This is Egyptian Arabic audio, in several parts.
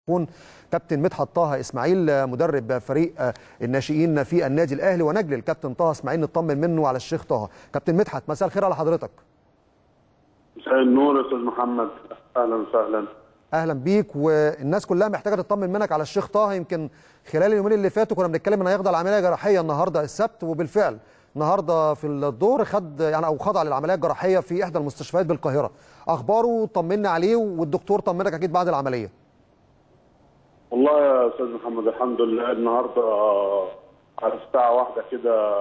يكون كابتن مدحت طه اسماعيل مدرب فريق الناشئين في النادي الاهلي ونجل الكابتن طه اسماعيل نطمن منه على الشيخ طه كابتن مدحت مساء الخير على حضرتك مساء النور يا استاذ محمد اهلا وسهلا اهلا بيك والناس كلها محتاجه تطمن منك على الشيخ طه يمكن خلال اليومين اللي فاتوا كنا بنتكلم ان هيخضع لعمليه جراحيه النهارده السبت وبالفعل النهارده في الدور خد يعني او خضع للعمليه الجراحيه في احدى المستشفيات بالقاهره اخباره طمنا عليه والدكتور طمنك اكيد بعد العمليه والله يا استاذ محمد الحمد لله النهارده على الساعه واحدة كده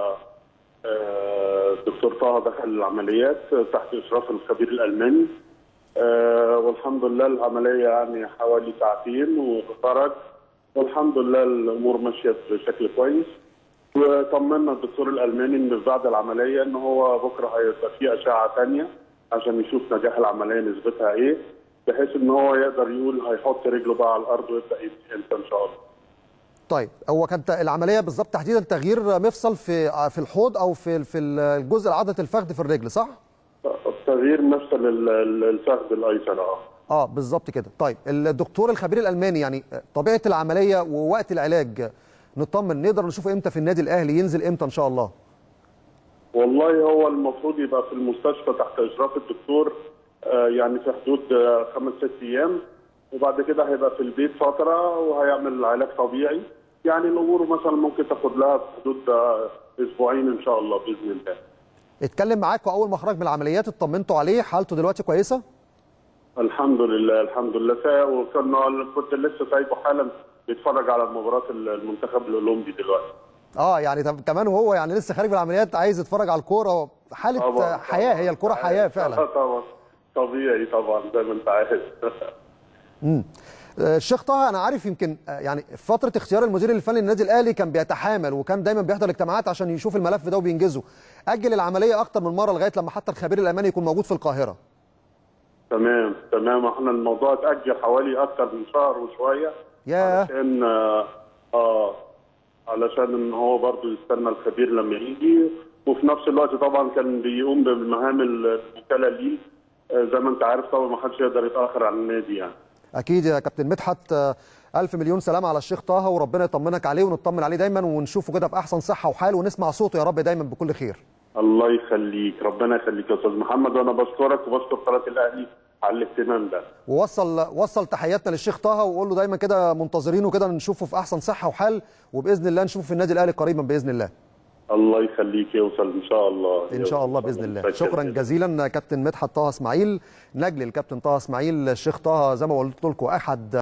آه، الدكتور طه دخل العمليات تحت اشراف الخبير الالماني آه، والحمد لله العمليه يعني حوالي ساعتين وخرج والحمد لله الامور ماشيه بشكل كويس وطمنا الدكتور الالماني ان بعد العمليه ان هو بكره هيبقى في اشعه ثانيه عشان يشوف نجاح العمليه نسبتها ايه بحيث ان هو يقدر يقول هيحط رجله بقى على الارض ويبدا يمشي امتى ان شاء الله. طيب هو كانت العمليه بالظبط تحديدا تغيير مفصل في في الحوض او في في الجزء عضله الفخذ في الرجل صح؟ تغيير مفصل ال- ال- الفخذ الايسر اه. اه بالظبط كده طيب الدكتور الخبير الالماني يعني طبيعه العمليه ووقت العلاج نطمن نقدر نشوفه امتى في النادي الاهلي ينزل امتى ان شاء الله والله هو المفروض يبقى في المستشفى تحت اشراف الدكتور آه، يعني في حدود آه، خمس ست ايام وبعد كده هيبقى في البيت فتره وهيعمل علاج طبيعي يعني الامور مثلا ممكن تاخد لها في حدود آه، اسبوعين ان شاء الله باذن الله. اتكلم معاكم اول ما خرج من العمليات اطمنتوا عليه حالته دلوقتي كويسه الحمد لله الحمد لله سا- وكنا كنت لسه سايبه حالا بيتفرج على مباراه المنتخب الاولمبي دلوقتي. اه يعني طب كمان هو يعني لسه خارج من العمليات عايز يتفرج على الكوره حاله طبعا حياه هي الكوره حياه فعلا طبعا طبيعي طبعا زي ما انت عارف آه، الشيخ طه انا عارف يمكن آه، يعني فتره اختيار المدير الفني للنادي الاهلي كان بيتحامل وكان دايما بيحضر اجتماعات عشان يشوف الملف ده وبينجزه اجل العمليه اكتر من مره لغايه لما حتى الخبير الالماني يكون موجود في القاهره تمام تمام احنا الموضوع اتاجل حوالي اكتر من شهر وشويه ياه علشان اه, آه علشان ان هو برضه يستنى الخبير لما يجي وفي نفس الوقت طبعا كان بيقوم بالمهام الموكله ليه آه، زي ما انت عارف طبعا ما حدش يقدر يتاخر عن النادي يعني اكيد يا كابتن مدحت آه، الف مليون سلام على الشيخ طه وربنا يطمنك عليه ونطمن عليه دايما ونشوفه كده في احسن صحه وحال ونسمع صوته يا رب دايما بكل خير الله يخليك ربنا يخليك يا استاذ محمد وانا بشكرك وبشكر قناه الاهلي على الاهتمام ده ووصل وصل تحياتنا للشيخ طه وقول له دايما كده منتظرينه كده نشوفه في احسن صحه وحال وباذن الله نشوفه في النادي الاهلي قريبا باذن الله الله يخليك يوصل ان شاء الله ان شاء الله باذن الله متشكر شكرا جداً. جزيلا كابتن مدحت طه اسماعيل نجل الكابتن طه اسماعيل الشيخ طه زي ما قلت لكم احد